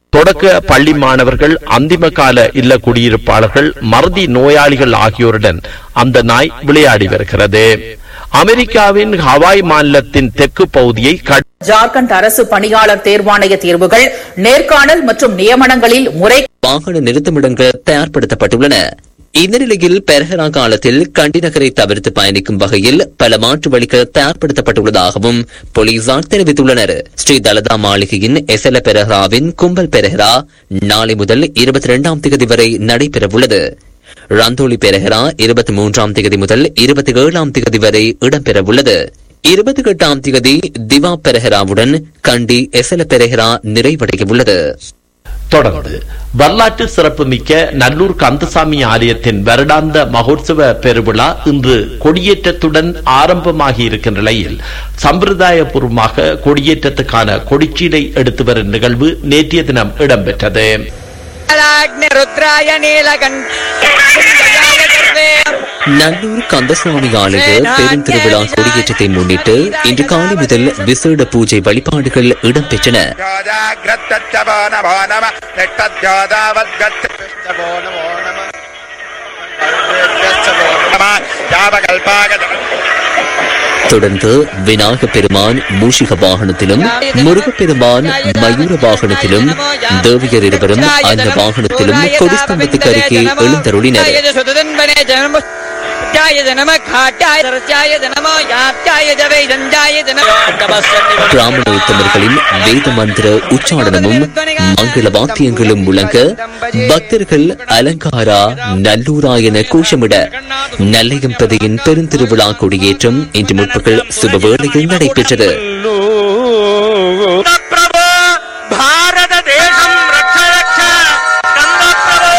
தொடக்க பள்ளி மாணவர்கள் அந்திம கால இல்ல குடியிருப்பாளர்கள் மறதி நோயாளிகள் ஆகியோருடன் அந்த நாய் விளையாடி வருகிறது அமெரிக்காவின் ஹவாய் மாநிலத்தின் தெற்கு பகுதியை கட்- ஜார்க்கண்ட் அரசு பணியாளர் தேர்வாணைய தேர்வுகள் நேர்காணல் மற்றும் நியமனங்களில் முறை வாகன நிறுத்தமிடங்கள் தயார்படுத்தப்பட்டுள்ளன இந்த நிலையில் பெரஹரா காலத்தில் கண்டி நகரை தவிர்த்து பயணிக்கும் வகையில் பல மாற்று வழிகள் தயார்படுத்தப்பட்டுள்ளதாகவும் போலீசார் தெரிவித்துள்ளனர் ஸ்ரீ தலதா மாளிகையின் எசல பெரஹராவின் கும்பல் பெரஹரா நாளை முதல் இருபத்தி இரண்டாம் தேதி வரை நடைபெறவுள்ளது ரந்தோலி பெரஹரா இருபத்தி மூன்றாம் தேதி முதல் இருபத்தி ஏழாம் தேதி வரை இடம்பெறவுள்ளது இருபத்தி எட்டாம் தேதி திவா பெரஹராவுடன் கண்டி எசல பெரஹரா நிறைவடையவுள்ளது தொடர்ந்து வரலாற்று சிறப்புமிக்க நல்லூர் கந்தசாமி ஆலயத்தின் வருடாந்த மகோத்சவ பெருவிழா இன்று கொடியேற்றத்துடன் ஆரம்பமாகி இருக்கின்ற நிலையில் சம்பிரதாயபூர்வமாக கொடியேற்றத்துக்கான கொடிச்சீடை எடுத்து வரும் நிகழ்வு நேற்றைய தினம் இடம்பெற்றது ருத்ராய நல்லூர் கந்தசுவாமி ஆலய பெருந்திருவிழா கொடியேற்றத்தை முன்னிட்டு இன்று காலை முதல் விசேட பூஜை வழிபாடுகள் இடம்பெற்றன தொடர்ந்து விநாயக பெருமான் மூஷிக வாகனத்திலும் முருகப்பெருமான் மயூர வாகனத்திலும் தேவியர் இருவரும் அந்த வாகனத்திலும் கொடிஸ்தம்பத்துக்கு அருகே எழுந்தருளினர் பிராமண உத்தமர்களின் வேத மந்திர உச்சாடனமும் மங்கள வாத்தியங்களும் முழங்க பக்தர்கள் அலங்காரா நல்லூரா என கோஷமிட நல்லையம்பதியின் பெருந்திருவிழா கொடியேற்றம் இன்று முற்பகல் சுபவேளையில் நடைபெற்றது பிரபு பாரத தேசம் ரக்ஷ ரக்ஷ கந்த பிரபு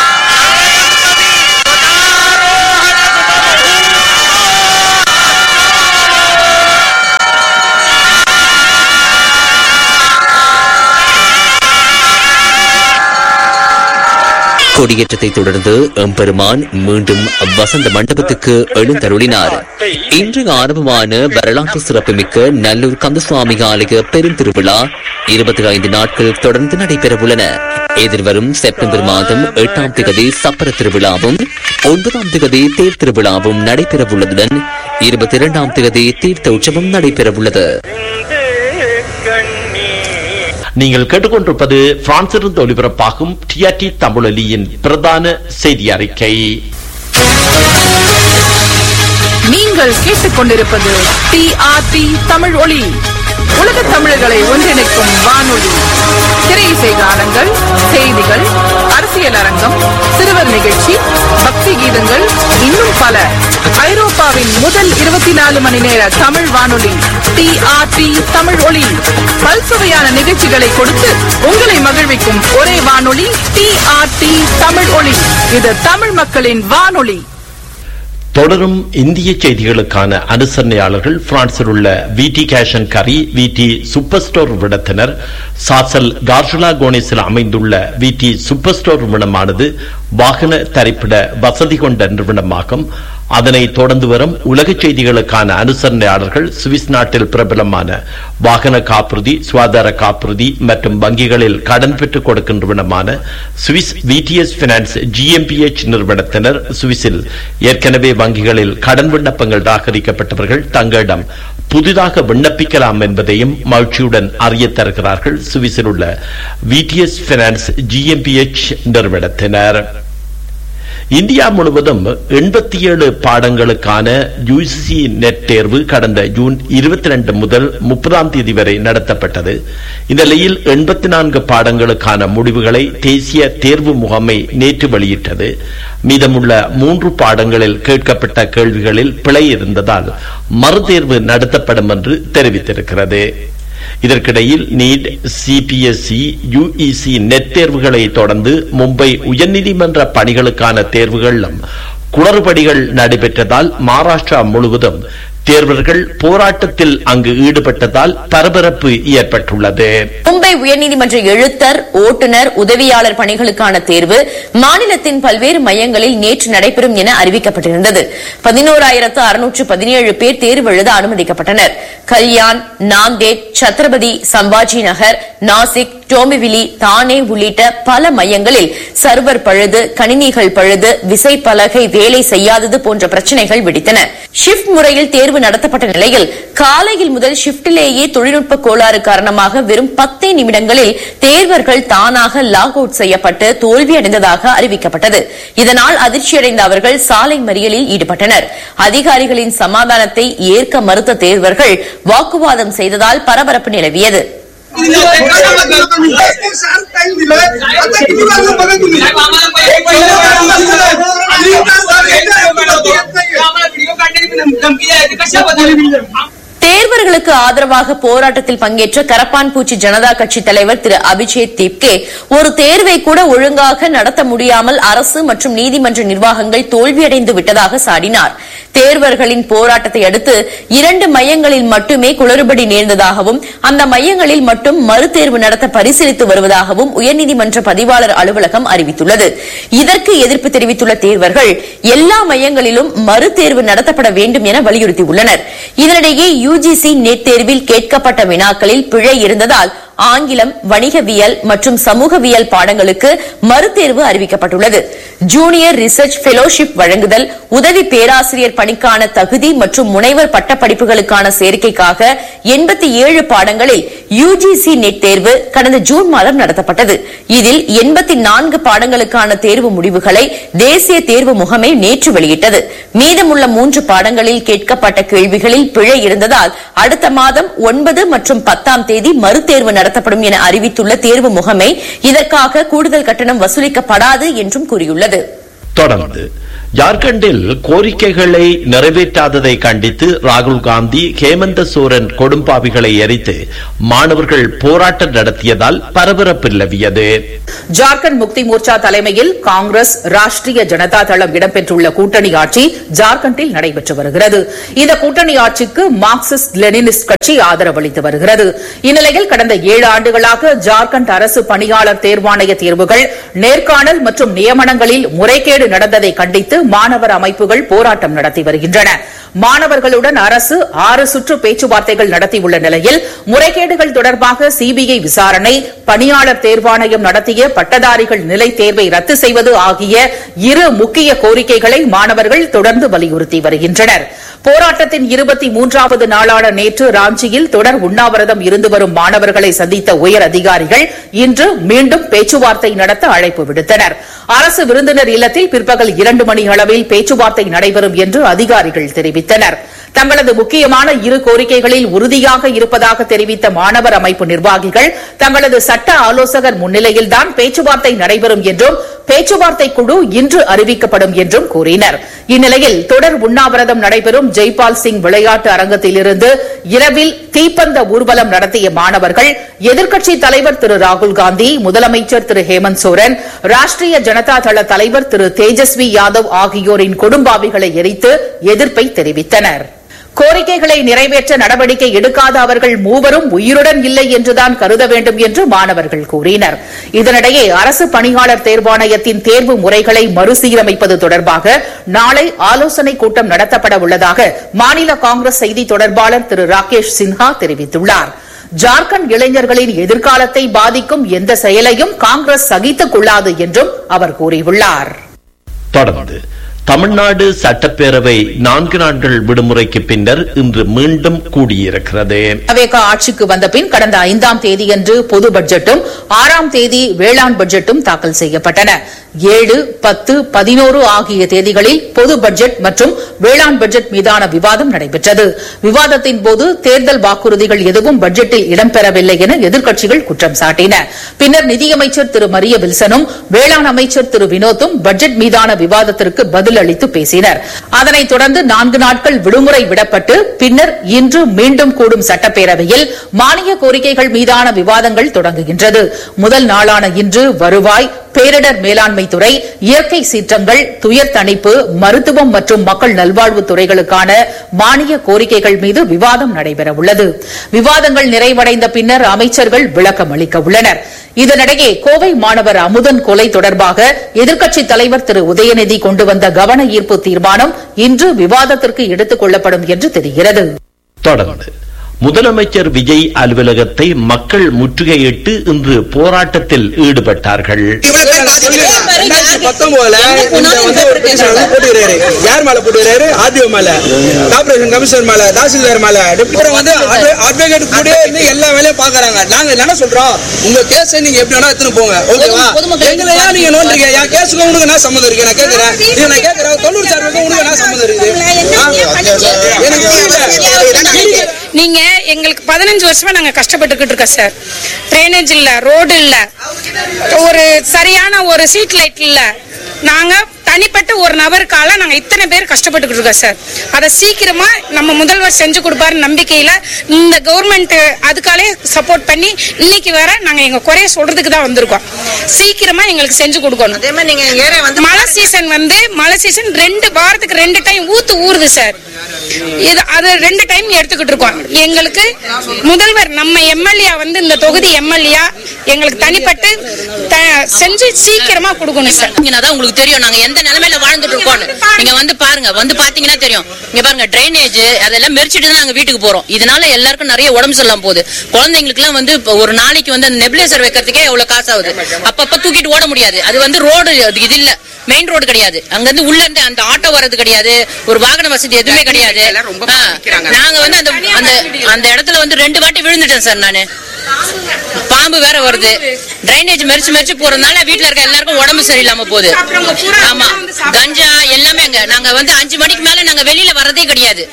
கொடியேற்றத்தை தொடர்ந்து எம்பெருமான் மீண்டும் வசந்த மண்டபத்துக்கு எழுந்தருளினார் இன்று ஆரம்பமான வரலாற்று சிறப்புமிக்க நல்லூர் கந்தசுவாமி ஆலய பெருந்திருவிழா இருபத்தி ஐந்து நாட்கள் தொடர்ந்து நடைபெறவுள்ளன எதிர்வரும் செப்டம்பர் மாதம் எட்டாம் திகதி சப்பர திருவிழாவும் ஒன்பதாம் திகதி தேர் திருவிழாவும் நடைபெறவுள்ளதுடன் இருபத்தி இரண்டாம் திகதி தீர்த்த உற்சவம் நடைபெறவுள்ளது நீங்கள் கேட்டுக்கொண்டிருப்பது பிரான்சிலிருந்து ஒலிபரப்பாகும் டிஆர்டி தமிழொலியின் பிரதான செய்தி அறிக்கை நீங்கள் கேட்டுக்கொண்டிருப்பது டிஆர்டி தமிழ் ஒளி உலக தமிழர்களை ஒன்றிணைக்கும் வானொலி திரையிசை கானங்கள் செய்திகள் அரசியல் அரங்கம் சிறுவர் நிகழ்ச்சி பக்தி கீதங்கள் இன்னும் பல ஐரோப்பாவின் முதல் இருபத்தி நாலு மணி நேர தமிழ் வானொலி டிஆர்டி தமிழ் ஒளி பல்சுவையான நிகழ்ச்சிகளை கொடுத்து உங்களை மகிழ்விக்கும் ஒரே வானொலி டிஆர்டி தமிழ் ஒளி இது தமிழ் மக்களின் வானொலி தொடரும் இந்திய செய்திகளுக்கான அனுசரணையாளர்கள் பிரான்சில் உள்ள விடி கேஷன் கரி விடி சூப்பர் ஸ்டோர் விடத்தினர் சாசல் கார்ஷுலா கோனேஸில் அமைந்துள்ள விடி சூப்பர் ஸ்டோர் விடமானது வாகன தரிப்பிட வசதி கொண்ட நிறுவனமாகும் அதனை தொடர்ந்து வரும் உலக செய்திகளுக்கான அனுசரணையாளர்கள் சுவிஸ் நாட்டில் பிரபலமான வாகன காப்புறுதி சுகாதார காப்புறுதி மற்றும் வங்கிகளில் கடன் பெற்றுக் கொடுக்கும் நிறுவனமான சுவிஸ் விடிஎஸ் பினான்ஸ் ஜிஎம்பிஎச் நிறுவனத்தினர் சுவிஸில் ஏற்கனவே வங்கிகளில் கடன் விண்ணப்பங்கள் ராகரிக்கப்பட்டவர்கள் தங்களிடம் புதிதாக விண்ணப்பிக்கலாம் என்பதையும் மகிழ்ச்சியுடன் அறிய தருகிறார்கள் சுவிஸில் உள்ள விடிஎஸ் பினான்ஸ் ஜிஎம்பிஎச் நிறுவனத்தினர் இந்தியா முழுவதும் எண்பத்தி ஏழு பாடங்களுக்கான யுஜிசி நெட் தேர்வு கடந்த ஜூன் இருபத்தி ரெண்டு முதல் முப்பதாம் தேதி வரை நடத்தப்பட்டது இந்த நிலையில் எண்பத்தி நான்கு பாடங்களுக்கான முடிவுகளை தேசிய தேர்வு முகமை நேற்று வெளியிட்டது மீதமுள்ள மூன்று பாடங்களில் கேட்கப்பட்ட கேள்விகளில் பிழை இருந்ததால் மறுதேர்வு நடத்தப்படும் என்று தெரிவித்திருக்கிறது இதற்கிடையில் நீட் சிபிஎஸ்இ யுஇசி நெட் தேர்வுகளை தொடர்ந்து மும்பை உயர்நீதிமன்ற பணிகளுக்கான தேர்வுகளிலும் குளறுபடிகள் நடைபெற்றதால் மகாராஷ்டிரா முழுவதும் தேர்வர்கள் போராட்டத்தில் அங்கு ஈடுபட்டதால் பரபரப்பு ஏற்பட்டுள்ளது மும்பை உயர்நீதிமன்ற எழுத்தர் ஓட்டுநர் உதவியாளர் பணிகளுக்கான தேர்வு மாநிலத்தின் பல்வேறு மையங்களில் நேற்று நடைபெறும் என அறிவிக்கப்பட்டிருந்தது பதினோராயிரத்து அறுநூற்று பதினேழு பேர் தேர்வு எழுத அனுமதிக்கப்பட்டனர் கல்யாண் நாந்தேட் சத்ரபதி சம்பாஜி நகர் நாசிக் டோமிவிலி தானே உள்ளிட்ட பல மையங்களில் சர்வர் பழுது கணினிகள் பழுது விசைப்பலகை வேலை செய்யாதது போன்ற பிரச்சனைகள் வெடித்தன ஷிப்ட் முறையில் தேர்வு நடத்தப்பட்ட நிலையில் காலையில் முதல் ஷிப்டிலேயே தொழில்நுட்ப கோளாறு காரணமாக வெறும் பத்தே நிமிடங்களில் தேர்வர்கள் தானாக லாக் அவுட் செய்யப்பட்டு தோல்வியடைந்ததாக அறிவிக்கப்பட்டது இதனால் அதிர்ச்சியடைந்த அவர்கள் சாலை மறியலில் ஈடுபட்டனர் அதிகாரிகளின் சமாதானத்தை ஏற்க மறுத்த தேர்வர்கள் வாக்குவாதம் செய்ததால் பரபரப்பு நிலவியது தேர்வர்களுக்கு ஆதரவாக போராட்டத்தில் பங்கேற்ற கரப்பான்பூச்சி ஜனதா கட்சி தலைவர் திரு அபிஜேத் தீப்கே ஒரு தேர்வை கூட ஒழுங்காக நடத்த முடியாமல் அரசு மற்றும் நீதிமன்ற நிர்வாகங்கள் தோல்வியடைந்து விட்டதாக சாடினார் தேர்வர்களின் போராட்டத்தை அடுத்து இரண்டு மையங்களில் மட்டுமே குளறுபடி நேர்ந்ததாகவும் அந்த மையங்களில் மட்டும் மறுதேர்வு நடத்த பரிசீலித்து வருவதாகவும் உயர்நீதிமன்ற பதிவாளர் அலுவலகம் அறிவித்துள்ளது இதற்கு எதிர்ப்பு தெரிவித்துள்ள தேர்வர்கள் எல்லா மையங்களிலும் மறுதேர்வு நடத்தப்பட வேண்டும் என வலியுறுத்தியுள்ளனர் இதனிடையே யுஜிசி நெட் தேர்வில் கேட்கப்பட்ட வினாக்களில் பிழை இருந்ததால் ஆங்கிலம் வணிகவியல் மற்றும் சமூகவியல் பாடங்களுக்கு மறுதேர்வு அறிவிக்கப்பட்டுள்ளது ஜூனியர் ரிசர்ச் ஃபெலோஷிப் வழங்குதல் உதவி பேராசிரியர் பணிக்கான தகுதி மற்றும் முனைவர் பட்டப்படிப்புகளுக்கான சேர்க்கைக்காக எண்பத்தி ஏழு பாடங்களில் யுஜிசி நெட் தேர்வு கடந்த ஜூன் மாதம் நடத்தப்பட்டது இதில் எண்பத்தி நான்கு பாடங்களுக்கான தேர்வு முடிவுகளை தேசிய தேர்வு முகமை நேற்று வெளியிட்டது மீதமுள்ள மூன்று பாடங்களில் கேட்கப்பட்ட கேள்விகளில் பிழை இருந்ததால் அடுத்த மாதம் ஒன்பது மற்றும் பத்தாம் தேதி மறுதேர்வு நடத்தப்படும் என அறிவித்துள்ள தேர்வு முகமை இதற்காக கூடுதல் கட்டணம் வசூலிக்கப்படாது என்றும் கூறியுள்ளது தொடர்ந்து ஜார்க்கண்டில் கோரிக்கைகளை நிறைவேற்றாததை கண்டித்து ராகுல் காந்தி ஹேமந்த சோரன் கொடும்பாவிகளை எரித்து மாணவர்கள் போராட்டம் நடத்தியதால் பரபரப்பு நிலவியது ஜார்க்கண்ட் முக்தி மோர்ச்சா தலைமையில் காங்கிரஸ் ராஷ்டிரிய ஜனதா தளம் இடம்பெற்றுள்ள கூட்டணி ஆட்சி ஜார்க்கண்டில் நடைபெற்று வருகிறது இந்த கூட்டணி ஆட்சிக்கு மார்க்சிஸ்ட் லெனினிஸ்ட் கட்சி ஆதரவளித்து வருகிறது இந்நிலையில் கடந்த ஏழு ஆண்டுகளாக ஜார்க்கண்ட் அரசு பணியாளர் தேர்வாணைய தேர்வுகள் நேர்காணல் மற்றும் நியமனங்களில் முறைகேடு நடந்ததை கண்டித்து மாணவர் அமைப்புகள் போராட்டம் நடத்தி வருகின்றன மாணவர்களுடன் அரசு ஆறு சுற்று பேச்சுவார்த்தைகள் நடத்தியுள்ள நிலையில் முறைகேடுகள் தொடர்பாக சிபிஐ விசாரணை பணியாளர் தேர்வாணையம் நடத்திய பட்டதாரிகள் நிலை தேர்வை ரத்து செய்வது ஆகிய இரு முக்கிய கோரிக்கைகளை மாணவர்கள் தொடர்ந்து வலியுறுத்தி வருகின்றனர் போராட்டத்தின் இருபத்தி மூன்றாவது நாளான நேற்று ராஞ்சியில் தொடர் உண்ணாவிரதம் இருந்து வரும் மாணவர்களை சந்தித்த உயர் அதிகாரிகள் இன்று மீண்டும் பேச்சுவார்த்தை நடத்த அழைப்பு விடுத்தனர் அரசு விருந்தினர் இல்லத்தில் பிற்பகல் இரண்டு மணி அளவில் பேச்சுவார்த்தை நடைபெறும் என்று அதிகாரிகள் தெரிவித்தனர் தங்களது முக்கியமான இரு கோரிக்கைகளில் உறுதியாக இருப்பதாக தெரிவித்த மாணவர் அமைப்பு நிர்வாகிகள் தங்களது சட்ட ஆலோசகர் முன்னிலையில்தான் பேச்சுவார்த்தை நடைபெறும் என்றும் பேச்சுவார்த்தை குழு இன்று அறிவிக்கப்படும் என்றும் கூறினர் இந்நிலையில் தொடர் உண்ணாவிரதம் நடைபெறும் ஜெய்பால் சிங் விளையாட்டு அரங்கத்திலிருந்து இரவில் தீப்பந்த ஊர்வலம் நடத்திய மாணவர்கள் எதிர்க்கட்சித் தலைவர் திரு ராகுல் காந்தி முதலமைச்சர் திரு ஹேமந்த் சோரன் ராஷ்டிரிய ஜனதா தள தலைவர் திரு தேஜஸ்வி யாதவ் ஆகியோரின் கொடும்பாவிகளை எரித்து எதிர்ப்பை தெரிவித்தனர் கோரிக்கைகளை நிறைவேற்ற நடவடிக்கை எடுக்காத அவர்கள் மூவரும் உயிருடன் இல்லை என்றுதான் கருத வேண்டும் என்று மாணவர்கள் கூறினர் இதனிடையே அரசு பணியாளர் தேர்வாணையத்தின் தேர்வு முறைகளை மறுசீரமைப்பது தொடர்பாக நாளை ஆலோசனைக் கூட்டம் நடத்தப்பட உள்ளதாக மாநில காங்கிரஸ் செய்தி தொடர்பாளர் திரு ராகேஷ் சின்ஹா தெரிவித்துள்ளார் ஜார்க்கண்ட் இளைஞர்களின் எதிர்காலத்தை பாதிக்கும் எந்த செயலையும் காங்கிரஸ் சகித்துக் கொள்ளாது என்றும் அவர் கூறியுள்ளார் தொடர்ந்து தமிழ்நாடு சட்டப்பேரவை நான்கு நாட்கள் விடுமுறைக்கு பின்னர் இன்று மீண்டும் கூடியிருக்கிறது அவேகா ஆட்சிக்கு வந்த பின் கடந்த ஐந்தாம் தேதியன்று பொது பட்ஜெட்டும் ஆறாம் தேதி வேளாண் பட்ஜெட்டும் தாக்கல் செய்யப்பட்டன ஏழு பத்து பதினோரு ஆகிய தேதிகளில் பொது பட்ஜெட் மற்றும் வேளாண் பட்ஜெட் மீதான விவாதம் நடைபெற்றது விவாதத்தின் போது தேர்தல் வாக்குறுதிகள் எதுவும் பட்ஜெட்டில் இடம்பெறவில்லை என எதிர்க்கட்சிகள் குற்றம் சாட்டின பின்னர் நிதியமைச்சர் திரு மரிய வில்சனும் வேளாண் அமைச்சர் திரு வினோத்தும் பட்ஜெட் மீதான விவாதத்திற்கு பதிலளித்து பேசினர் அதனைத் தொடர்ந்து நான்கு நாட்கள் விடுமுறை விடப்பட்டு பின்னர் இன்று மீண்டும் கூடும் சட்டப்பேரவையில் மானிய கோரிக்கைகள் மீதான விவாதங்கள் தொடங்குகின்றது முதல் நாளான இன்று வருவாய் பேரிடர் மேலாண்மை துறை இயற்கை சீற்றங்கள் துயர் தணிப்பு மருத்துவம் மற்றும் மக்கள் நல்வாழ்வுத் துறைகளுக்கான மானிய கோரிக்கைகள் மீது விவாதம் நடைபெறவுள்ளது விவாதங்கள் நிறைவடைந்த பின்னர் அமைச்சர்கள் விளக்கம் அளிக்க உள்ளனர் இதனிடையே கோவை மாணவர் அமுதன் கொலை தொடர்பாக எதிர்க்கட்சித் தலைவர் திரு உதயநிதி கொண்டு வந்த கவன ஈர்ப்பு தீர்மானம் இன்று விவாதத்திற்கு எடுத்துக் கொள்ளப்படும் என்று தெரிகிறது தொடர்ந்து முதலமைச்சர் விஜய் அலுவலகத்தை மக்கள் முற்றுகையிட்டு இன்று போராட்டத்தில் ஈடுபட்டார்கள் ரெண்டாயிரத்தி பத்தொன்பதுல இந்த வந்து ஒரு பெட்டிஷன் வந்து போட்டுக்கிறாரு யார் மேல போட்டுக்கிறாரு ஆர்டிஓ மேல கார்பரேஷன் கமிஷனர் மேல தாசில்தார் மேல அப்புறம் வந்து அட்வொகேட் கூட இருந்து எல்லா வேலையும் பாக்குறாங்க நாங்க என்ன சொல்றோம் உங்க கேஸ் நீங்க எப்படி வேணா எடுத்துன்னு போங்க ஓகேவா எங்களை ஏன் நீங்க நோண்டுறீங்க என் கேஸுக்கு உனக்கு என்ன சம்மந்தம் இருக்கு நான் கேக்குறேன் இது நான் கேக்குறேன் தொண்ணூறு சார்புக்கு உனக்கு என்ன சம்மந்தம் இருக்குது ஆ? எனக்கு புரியல நீங்க எங்களுக்கு பதினஞ்சு வருஷமா நாங்க கஷ்டப்பட்டுக்கிட்டு இருக்கோம் சார் ட்ரைனேஜ் இல்ல ரோடு இல்ல ஒரு சரியான ஒரு சீட் லைட் இல்ல நாங்க தனிப்பட்ட ஒரு நபருக்கால நாங்க இத்தனை பேர் கஷ்டப்பட்டுக்கிட்டு இருக்கோம் சார் அதை சீக்கிரமா நம்ம முதல்வர் செஞ்சு கொடுப்பாரு நம்பிக்கையில இந்த கவர்மெண்ட் அதுக்காலே சப்போர்ட் பண்ணி இன்னைக்கு வர நாங்க எங்க குறைய சொல்றதுக்கு தான் வந்திருக்கோம் சீக்கிரமா எங்களுக்கு செஞ்சு கொடுக்கணும் அதே மாதிரி நீங்க ஏரியா வந்து மழை சீசன் வந்து மழை சீசன் ரெண்டு வாரத்துக்கு ரெண்டு டைம் ஊத்து ஊறுது சார் இது அது ரெண்டு டைம் எடுத்துக்கிட்டு இருக்கோம் எங்களுக்கு முதல்வர் நம்ம எம்எல்ஏ வந்து இந்த தொகுதி எம்எல்ஏ எங்களுக்கு தனிப்பட்டு த- செஞ்சு சீக்கிரமா கொடுக்கணும் சார் தான் உங்களுக்கு தெரியும் நாங்க எந்த நிலைமையில வாழ்ந்துட்டு இருக்கோம்னு நீங்க வந்து பாருங்க வந்து பாத்தீங்கன்னா தெரியும் இங்க பாருங்க ட்ரைனேஜ் அதெல்லாம் மெரிச்சிட்டு தான் நாங்க வீட்டுக்கு போறோம் இதனால எல்லாருக்கும் நிறைய உடம்பு சரியில்லாம போகுது குழந்தைங்களுக்கு எல்லாம் வந்து இப்ப ஒரு நாளைக்கு வந்து அந்த நெபிலேசர் வைக்கிறதுக்கே எவ்வளவு காசு ஆகுது அப்பப்ப தூக்கிட்டு ஓட முடியாது அது வந்து ரோடு இது இல்ல மெயின் ரோடு கிடையாது அங்க இருந்து உள்ள இருந்து அந்த ஆட்டோ வர்றது கிடையாது ஒரு வாகன வசதி எதுவுமே கிடையாது ஆ, நாங்க வந்து அந்த அந்த அந்த இடத்துல வந்து ரெண்டு வாட்டி விழுந்துட்டேன் சார் நானு பாம்பு வேற வருது டிரைனேஜ் மெரிச்சு மெரிச்சு போறதுனால வீட்ல இருக்க எல்லாருக்கும் உடம்பு சரியில்லாம போகுது ஆமா கஞ்சா எல்லாமே அங்க நாங்க வந்து அஞ்சு மணிக்கு மேல நாங்க வெளியில வர்றதே கிடையாது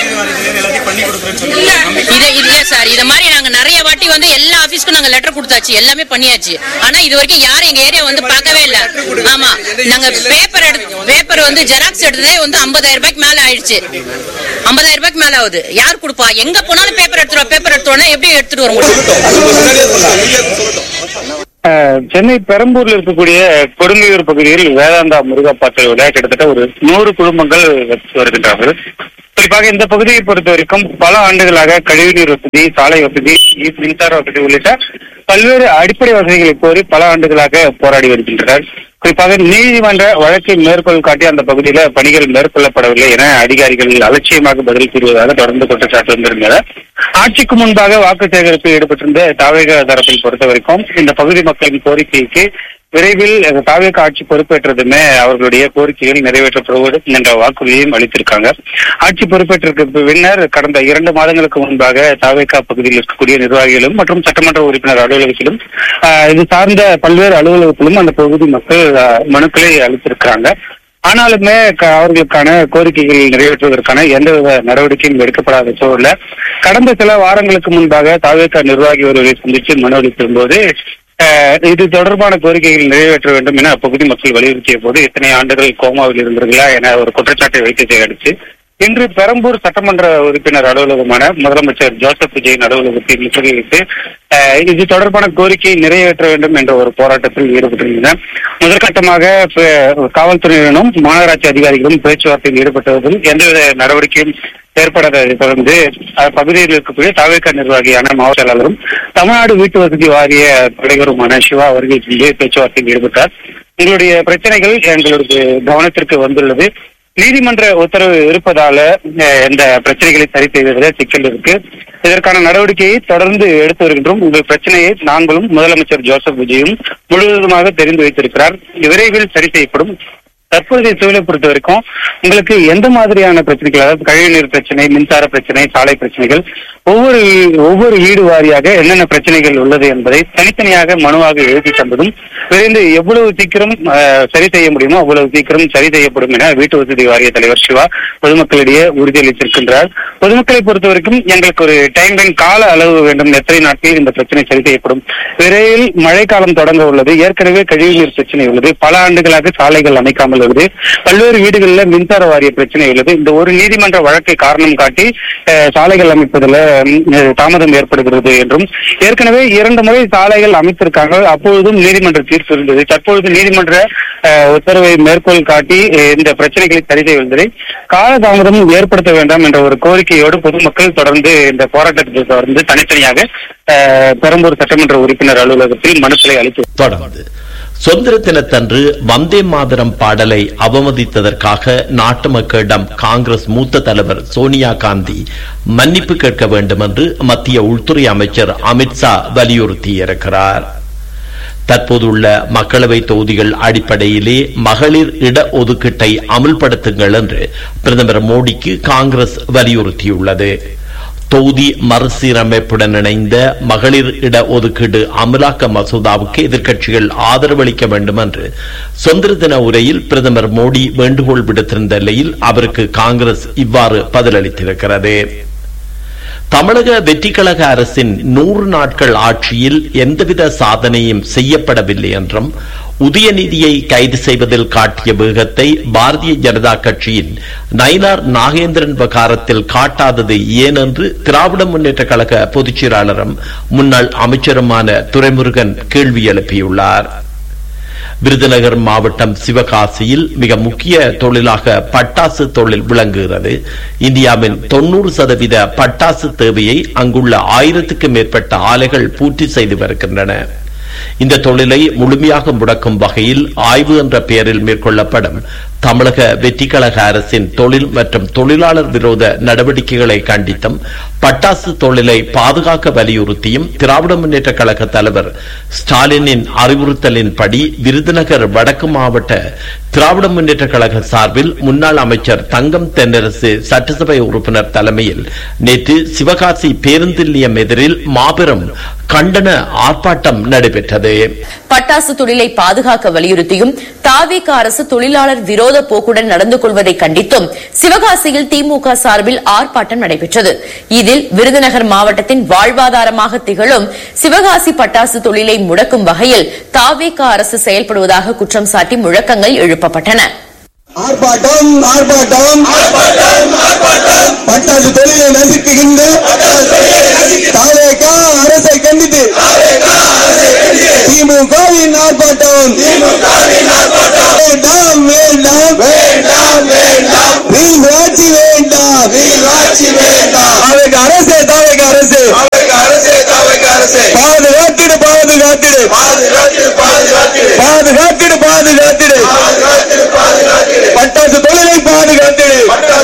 இது இல்ல சார் இத மாதிரி நாங்க நிறைய வாட்டி வந்து எல்லா ஆபீஸ்க்கும் நாங்க லெட்டர் கொடுத்தாச்சு எல்லாமே பண்ணியாச்சு ஆனா இது வரைக்கும் யாரும் எங்க ஏரியா வந்து பார்க்கவே இல்ல ஆமா நாங்க பேப்பர் எடுத்து பேப்பர் வந்து ஜெராக்ஸ் எடுத்ததே வந்து 50000 ரூபாய்க்கு மேல ஆயிடுச்சு 50000 ரூபாய்க்கு மேல ஆகுது யார் கொடுப்பா எங்க போனாலும் பேப்பர் எடுத்துருவா பேப்பர் எடுத்துருவோம்னா எப்படி எடுத்துட்டு வர முடியும் அஹ், சென்னை பெரம்பூர்ல இருக்கக்கூடிய கொடுங்கையூர் பகுதியில் வேதாந்தா முருகப்பா தெருவில் கிட்டத்தட்ட ஒரு நூறு குடும்பங்கள் வசித்து வருகின்றார்கள் குறிப்பாக இந்த பகுதியை பொறுத்த வரைக்கும் பல ஆண்டுகளாக கழிவுநீர் வசதி சாலை வசதி மின்சார வசதி உள்ளிட்ட பல்வேறு அடிப்படை வசதிகளை கோரி பல ஆண்டுகளாக போராடி வருகின்றனர் குறிப்பாக நீதிமன்ற வழக்கை மேற்கோள் காட்டி அந்த பகுதியில பணிகள் மேற்கொள்ளப்படவில்லை என அதிகாரிகள் அலட்சியமாக பதில் கூறுவதாக தொடர்ந்து குற்றச்சாட்டு வந்திருந்தன ஆட்சிக்கு முன்பாக வாக்கு சேகரிப்பில் ஈடுபட்டிருந்த தாவேக தரப்பை பொறுத்த வரைக்கும் இந்த பகுதி மக்களின் கோரிக்கைக்கு விரைவில் தாவேக ஆட்சி பொறுப்பேற்றதுமே அவர்களுடைய கோரிக்கைகள் நிறைவேற்றப்படுவது என்ற வாக்குறுதியையும் அளித்திருக்காங்க ஆட்சி பொறுப்பேற்றிருக்க பின்னர் கடந்த இரண்டு மாதங்களுக்கு முன்பாக தாவேகா பகுதியில் இருக்கக்கூடிய நிர்வாகிகளும் மற்றும் சட்டமன்ற உறுப்பினர் அலுவலகத்திலும் ஆஹ், இது சார்ந்த பல்வேறு அலுவலகத்திலும் அந்த பகுதி மக்கள் ஆஹ், மனுக்களை அளித்திருக்கிறாங்க ஆனாலுமே க- அவர்களுக்கான கோரிக்கைகள் நிறைவேற்றுவதற்கான எந்தவித நடவடிக்கையும் எடுக்கப்படாத சூழல்ல கடந்த சில வாரங்களுக்கு முன்பாக தாவேக்கா நிர்வாகி ஒருவரை சந்தித்து மனு அளித்திருந்த போது அஹ், இது தொடர்பான கோரிக்கைகள் நிறைவேற்ற வேண்டும் என அப்பகுதி மக்கள் வலியுறுத்திய போது இத்தனை ஆண்டுகள் கோமாவில் இருந்தீர்களா என ஒரு குற்றச்சாட்டை வைத்து சேகரித்து இன்று பெரம்பூர் சட்டமன்ற உறுப்பினர் அலுவலகமான முதலமைச்சர் ஜோசப் விஜயின் அலுவலகத்தை முற்றுகையிட்டு அஹ், இது தொடர்பான கோரிக்கையை நிறைவேற்ற வேண்டும் என்ற ஒரு போராட்டத்தில் ஈடுபட்டிருந்தனர் முதற்கட்டமாக ப- காவல்துறையினரும் மாநகராட்சி அதிகாரிகளும் பேச்சுவார்த்தையில் ஈடுபட்டதில் எந்தவித நடவடிக்கையும் ஏற்படாததை தொடர்ந்து அப்பகுதியில் இருக்கக்கூடிய தாவேக்கா நிர்வாகியான மாவட்ட செயலாளரும் தமிழ்நாடு வீட்டு வசதி வாரிய தலைவருமான சிவா அவர்கள் சென்று பேச்சுவார்த்தையில் ஈடுபட்டார் எங்களுடைய பிரச்சனைகள் எங்களுடைய கவனத்திற்கு வந்துள்ளது நீதிமன்ற உத்தரவு இருப்பதால அஹ், இந்த பிரச்சனைகளை சரி செய்வதில் சிக்கல் இருக்கு இதற்கான நடவடிக்கையை தொடர்ந்து எடுத்து வருகின்றோம் உங்கள் பிரச்சனையை நாங்களும் முதலமைச்சர் ஜோசப் விஜயும் முழுவதுமாக தெரிந்து வைத்திருக்கிறார் விரைவில் சரி செய்யப்படும் தற்போதைய சூழலை பொறுத்த வரைக்கும் உங்களுக்கு எந்த மாதிரியான பிரச்சனைகள் அதாவது கழிவுநீர் பிரச்சனை மின்சார பிரச்சனை சாலை பிரச்சனைகள் ஒவ்வொரு வீ- ஒவ்வொரு வீடு வாரியாக என்னென்ன பிரச்சனைகள் உள்ளது என்பதை தனித்தனியாக மனுவாக எழுதி தந்ததும் விரைந்து எவ்வளவு சீக்கிரம் அஹ், சரி செய்ய முடியுமோ அவ்வளவு சீக்கிரம் சரி செய்யப்படும் என வீட்டு வசதி வாரிய தலைவர் சிவா பொதுமக்களிடையே உறுதியளித்திருக்கின்றார் பொதுமக்களை பொறுத்த வரைக்கும் எங்களுக்கு ஒரு டைம் லைன் கால அளவு வேண்டும் எத்தனை நாட்களில் இந்த பிரச்சனை சரி செய்யப்படும் விரைவில் மழைக்காலம் தொடங்க உள்ளது ஏற்கனவே கழிவுநீர் பிரச்சனை உள்ளது பல ஆண்டுகளாக சாலைகள் அமைக்காமல் உள்ளது பல்வேறு வீடுகளில் மின்சார வாரிய பிரச்சனை உள்ளது இந்த ஒரு நீதிமன்ற வழக்கை காரணம் காட்டி அஹ், சாலைகள் அமைப்பதில் ம், தாமதம் ஏற்படுகிறது என்றும் ஏற்கனவே இரண்டு முறை சாலைகள் அமைத்திருக்காங்க அப்பொழுதும் நீதிமன்ற தீர்ப்பு இருந்தது தற்பொழுது நீதிமன்ற அஹ், உத்தரவை மேற்கோள் காட்டி அஹ், இந்த பிரச்சனைகளை சரி செய்வதை காலதாமதம் ஏற்படுத்த வேண்டாம் என்ற ஒரு கோரிக்கையோடு பொதுமக்கள் தொடர்ந்து இந்த போராட்டத்தை தொடர்ந்து தனித்தனியாக அஹ், பெரம்பூர் சட்டமன்ற உறுப்பினர் அலுவலகத்தில் மனுக்களை அளித்து தொடர்ந்து சுதந்திர தினத்தன்று வந்தே மாதரம் பாடலை அவமதித்ததற்காக நாட்டு மக்களிடம் காங்கிரஸ் மூத்த தலைவர் சோனியா காந்தி மன்னிப்பு கேட்க வேண்டும் என்று மத்திய உள்துறை அமைச்சர் அமித்ஷா வலியுறுத்தியிருக்கிறார் தற்போதுள்ள மக்களவை தொகுதிகள் அடிப்படையிலே மகளிர் இட ஒதுக்கீட்டை அமுல்படுத்துங்கள் என்று பிரதமர் மோடிக்கு காங்கிரஸ் வலியுறுத்தியுள்ளது தொகுதி மறுசீரமைப்புடன் இணைந்த மகளிர் இட ஒதுக்கீடு அமலாக்க மசோதாவுக்கு எதிர்க்கட்சிகள் ஆதரவளிக்க வேண்டும் என்று சுதந்திர தின உரையில் பிரதமர் மோடி வேண்டுகோள் விடுத்திருந்த நிலையில் அவருக்கு காங்கிரஸ் இவ்வாறு பதிலளித்திருக்கிறது தமிழக வெற்றிக்கழக அரசின் நூறு நாட்கள் ஆட்சியில் எந்தவித சாதனையும் செய்யப்படவில்லை என்றும் உதயநிதியை கைது செய்வதில் காட்டிய வேகத்தை பாரதிய ஜனதா கட்சியின் நயினார் நாகேந்திரன் விவகாரத்தில் காட்டாதது ஏன் என்று திராவிட முன்னேற்ற கழக பொதுச் செயலாளரும் முன்னாள் அமைச்சருமான துரைமுருகன் கேள்வி எழுப்பியுள்ளார் விருதுநகர் மாவட்டம் சிவகாசியில் மிக முக்கிய தொழிலாக பட்டாசு தொழில் விளங்குகிறது இந்தியாவின் தொன்னூறு சதவீத பட்டாசு தேவையை அங்குள்ள ஆயிரத்துக்கும் மேற்பட்ட ஆலைகள் பூர்த்தி செய்து வருகின்றன இந்த தொழிலை முழுமையாக முடக்கும் வகையில் ஆய்வு என்ற பெயரில் மேற்கொள்ளப்படும் தமிழக வெற்றிக்கழக அரசின் தொழில் மற்றும் தொழிலாளர் விரோத நடவடிக்கைகளை கண்டித்தும் பட்டாசு தொழிலை பாதுகாக்க வலியுறுத்தியும் திராவிட முன்னேற்ற கழக தலைவர் ஸ்டாலினின் அறிவுறுத்தலின்படி விருதுநகர் வடக்கு மாவட்ட திராவிட முன்னேற்ற கழக சார்பில் முன்னாள் அமைச்சர் தங்கம் தென்னரசு சட்டசபை உறுப்பினர் தலைமையில் நேற்று சிவகாசி பேருந்து நிலையம் எதிரில் மாபெரும் கண்டன ஆர்ப்பாட்டம் நடைபெற்றது பட்டாசு தொழிலை பாதுகாக்க வலியுறுத்தியும் தாவேக அரசு தொழிலாளர் விரோத போக்குடன் நடந்து கொள்வதை கண்டித்தும் சிவகாசியில் திமுக சார்பில் ஆர்ப்பாட்டம் நடைபெற்றது இதில் விருதுநகர் மாவட்டத்தின் வாழ்வாதாரமாக திகழும் சிவகாசி பட்டாசு தொழிலை முடக்கும் வகையில் தாவேக அரசு செயல்படுவதாக குற்றம் சாட்டி முழக்கங்கள் எழுப்பப்பட்டன ஆர்ப்பாட்டம் ஆர்ப்பாட்டம் பட்டாசு தொழிலை நசுக்குகின்ற தாவேகா அரசை கண்டித்து திமுகவின் ஆர்ப்பாட்டம் வேண்டாம் வேண்டாம் வேண்டாம் வேண்டாம் வீழ்வாட்சி வேண்டாம் வீழ்வாட்சி வேண்டாம் தாவேக அரசே தாவேக அரசு அரசே தாவேக அரசு பாதுகாத்திடு பாதுகாத்திடு பாதுகாத்திடு பாதுகாத்திடு பாதுகாத்திடு பாதுகாத்திடு பட்டாசு தொழிலை பாதுகாத்திடு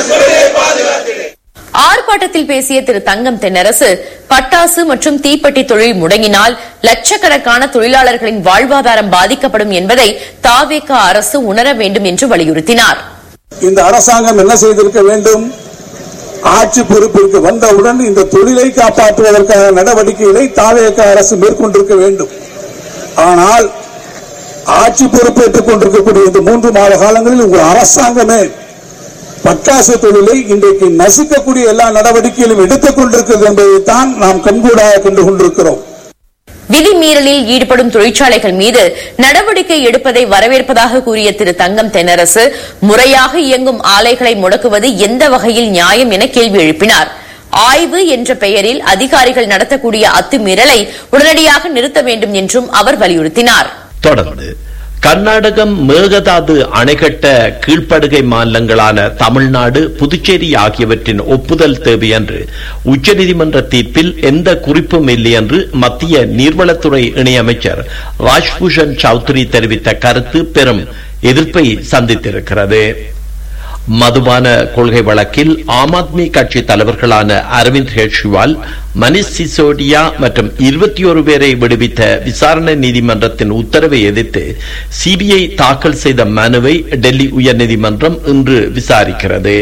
ஆர்ப்பாட்டத்தில் பேசிய திரு தங்கம் தென்னரசு பட்டாசு மற்றும் தீப்பெட்டி தொழில் முடங்கினால் லட்சக்கணக்கான தொழிலாளர்களின் வாழ்வாதாரம் பாதிக்கப்படும் என்பதை தாவேக அரசு உணர வேண்டும் என்று வலியுறுத்தினார் இந்த அரசாங்கம் என்ன செய்திருக்க வேண்டும் ஆட்சி பொறுப்பிற்கு வந்தவுடன் இந்த தொழிலை காப்பாற்றுவதற்கான நடவடிக்கைகளை தாவேக அரசு மேற்கொண்டிருக்க வேண்டும் ஆனால் ஆட்சி பொறுப்பேற்றுக் கொண்டிருக்கக்கூடிய இந்த மூன்று மாத காலங்களில் உங்கள் அரசாங்கமே பட்டாசு தொழிலை இன்றைக்கு நசுக்கக்கூடிய எல்லா நடவடிக்கைகளும் எடுத்துக் கொண்டிருக்கிறது என்பதைத்தான் நாம் கண்கூடாக கண்டு கொண்டிருக்கிறோம் விதிமீறலில் ஈடுபடும் தொழிற்சாலைகள் மீது நடவடிக்கை எடுப்பதை வரவேற்பதாக கூறிய திரு தங்கம் தென்னரசு முறையாக இயங்கும் ஆலைகளை முடக்குவது எந்த வகையில் நியாயம் என கேள்வி எழுப்பினார் ஆய்வு என்ற பெயரில் அதிகாரிகள் நடத்தக்கூடிய அத்துமீறலை உடனடியாக நிறுத்த வேண்டும் என்றும் அவர் வலியுறுத்தினார் தொடர்ந்து கர்நாடகம் மேகதாது அணைகட்ட கீழ்ப்படுகை மாநிலங்களான தமிழ்நாடு புதுச்சேரி ஆகியவற்றின் ஒப்புதல் தேவை என்று உச்சநீதிமன்ற தீர்ப்பில் எந்த குறிப்பும் இல்லை என்று மத்திய நீர்வளத்துறை இணையமைச்சர் ராஜ்பூஷன் சௌத்ரி தெரிவித்த கருத்து பெரும் எதிர்ப்பை சந்தித்திருக்கிறது மதுபான கொள்கை வழக்கில் ஆம் ஆத்மி கட்சி தலைவர்களான அரவிந்த் கெஜ்ரிவால் மனிஷ் சிசோடியா மற்றும் இருபத்தி ஒரு பேரை விடுவித்த விசாரணை நீதிமன்றத்தின் உத்தரவை எதிர்த்து சிபிஐ தாக்கல் செய்த மனுவை டெல்லி உயர்நீதிமன்றம் இன்று விசாரிக்கிறது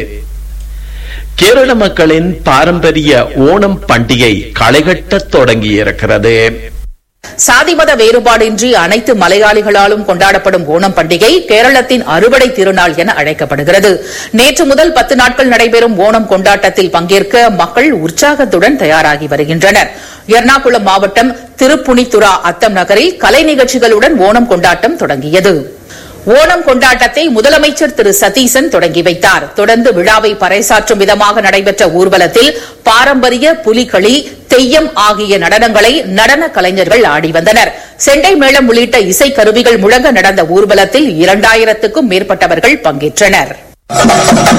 கேரள மக்களின் பாரம்பரிய ஓணம் பண்டிகை களைகட்டத் தொடங்கியிருக்கிறது சாதி மத வேறுபாடின்றி அனைத்து மலையாளிகளாலும் கொண்டாடப்படும் ஓணம் பண்டிகை கேரளத்தின் அறுவடை திருநாள் என அழைக்கப்படுகிறது நேற்று முதல் பத்து நாட்கள் நடைபெறும் ஓணம் கொண்டாட்டத்தில் பங்கேற்க மக்கள் உற்சாகத்துடன் தயாராகி வருகின்றனர் எர்ணாகுளம் மாவட்டம் திருப்புனித்துரா அத்தம் நகரில் கலை நிகழ்ச்சிகளுடன் ஓணம் கொண்டாட்டம் தொடங்கியது ஓணம் கொண்டாட்டத்தை முதலமைச்சர் திரு சதீசன் தொடங்கி வைத்தார் தொடர்ந்து விழாவை பறைசாற்றும் விதமாக நடைபெற்ற ஊர்வலத்தில் பாரம்பரிய புலிகளி தெய்யம் ஆகிய நடனங்களை நடன கலைஞர்கள் ஆடி வந்தனர் செண்டை மேளம் உள்ளிட்ட இசை கருவிகள் முழங்க நடந்த ஊர்வலத்தில் இரண்டாயிரத்துக்கும் மேற்பட்டவர்கள் பங்கேற்றனர்